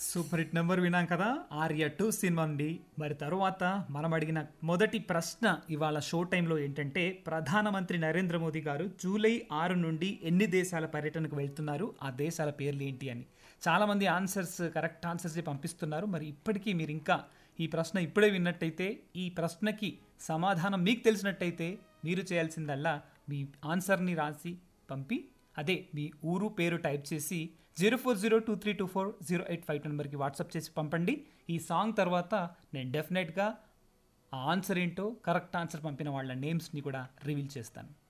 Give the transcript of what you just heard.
super hit number విన్నాం కదా Arya two cinema నుండి మరి తరువాత మనం అడిగిన మొదటి ప్రశ్న ఇవాళ షో టైంలో ఏంటంటే ప్రధానమంత్రి నరేంద్ర మోదీ గారు జూలై ఆరు నుండి ఎన్ని దేశాల పర్యటనకు వెళ్తున్నారు ఆ దేశాల పేర్లు ఏంటి అని చాలామంది ఆన్సర్స్ కరెక్ట్ ఆన్సర్స్ పంపిస్తున్నారు మరి ఇప్పటికీ మీరు ఇంకా ఈ ప్రశ్న ఇప్పుడే విన్నట్టయితే ఈ ప్రశ్నకి సమాధానం మీకు తెలిసినట్టయితే మీరు చేయాల్సిందల్లా మీ ఆన్సర్ని రాసి పంపి అదే మీ ఊరు పేరు టైప్ చేసి zero four zero two three two four zero eight five two నెంబర్కి వాట్సాప్ చేసి పంపండి ఈ సాంగ్ తర్వాత నేను డెఫినెట్గా ఆ ఆన్సర్ ఏంటో కరెక్ట్ ఆన్సర్ పంపిన వాళ్ళ నేమ్స్ని కూడా రివీల్ చేస్తాను